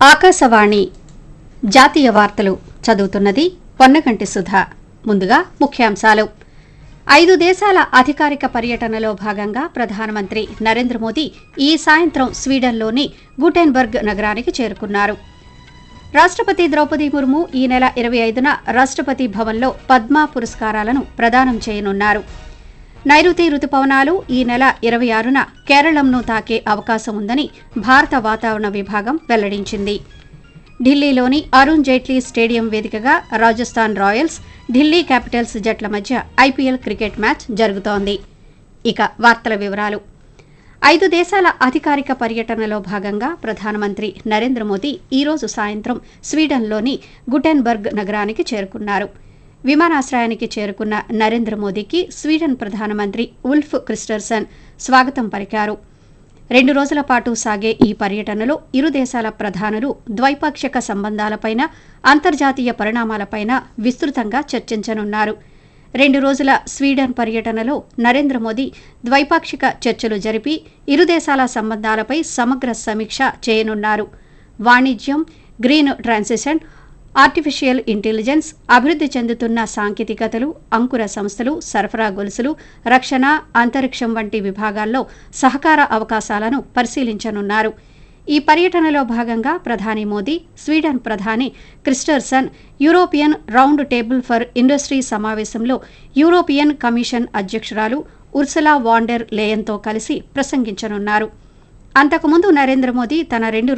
ఆకాశవాణి జాతీయ వార్తలు చదువుతున్నది పొన్నగంటి సుధా ముందుగా ముఖ్యాంశాలు ఐదు దేశాల అధికారిక పర్యటనలో భాగంగా ప్రధానమంత్రి నరేంద్ర మోదీ ఈ సాయంత్రం స్వీడన్లోని గుటెన్బర్గ్ నగరానికి చేరుకున్నారు రాష్ట్రపతి ద్రౌపది ముర్ము ఈ నెల ఇరవై ఐదున రాష్ట్రపతి భవన్లో పద్మ పురస్కారాలను ప్రదానం చేయనున్నారు నైరుతి రుతుపవనాలు ఈ నెల ఇరవై ఆరున కేరళంను తాకే అవకాశం ఉందని భారత వాతావరణ విభాగం వెల్లడించింది ఢిల్లీలోని అరుణ్ జైట్లీ స్టేడియం వేదికగా రాజస్థాన్ రాయల్స్ ఢిల్లీ క్యాపిటల్స్ జట్ల మధ్య ఐపీఎల్ క్రికెట్ మ్యాచ్ జరుగుతోంది ఇక వార్తల వివరాలు ఐదు దేశాల అధికారిక పర్యటనలో భాగంగా ప్రధానమంత్రి నరేంద్ర మోదీ ఈరోజు సాయంత్రం స్వీడన్లోని గుటెన్బర్గ్ నగరానికి చేరుకున్నారు విమానాశ్రయానికి చేరుకున్న నరేంద్ర మోదీకి స్వీడన్ ప్రధానమంత్రి ఉల్ఫ్ క్రిస్టర్సన్ స్వాగతం పలికారు రెండు రోజుల పాటు సాగే ఈ పర్యటనలో ఇరు దేశాల ప్రధానులు ద్వైపాక్షిక సంబంధాలపైన అంతర్జాతీయ పరిణామాలపైన విస్తృతంగా చర్చించనున్నారు రెండు రోజుల స్వీడన్ పర్యటనలో నరేంద్ర మోదీ ద్వైపాక్షిక చర్చలు జరిపి ఇరు దేశాల సంబంధాలపై సమగ్ర సమీక్ష చేయనున్నారు వాణిజ్యం గ్రీన్ ట్రాన్సిషన్ ఆర్టిఫిషియల్ ఇంటెలిజెన్స్ అభివృద్ధి చెందుతున్న సాంకేతికతలు అంకుర సంస్థలు సరఫరా గొలుసులు రక్షణ అంతరిక్షం వంటి విభాగాల్లో సహకార అవకాశాలను పరిశీలించనున్నారు ఈ పర్యటనలో భాగంగా ప్రధాని మోదీ స్వీడన్ ప్రధాని Kristersson European round table for industry సమావేశంలో యూరోపియన్ కమిషన్ అధ్యక్షురాలు ఉర్సలా వాండెర్ లేయన్తో కలిసి ప్రసంగించనున్నారు అంతకుముందు నరేంద్ర మోదీ తన రెండు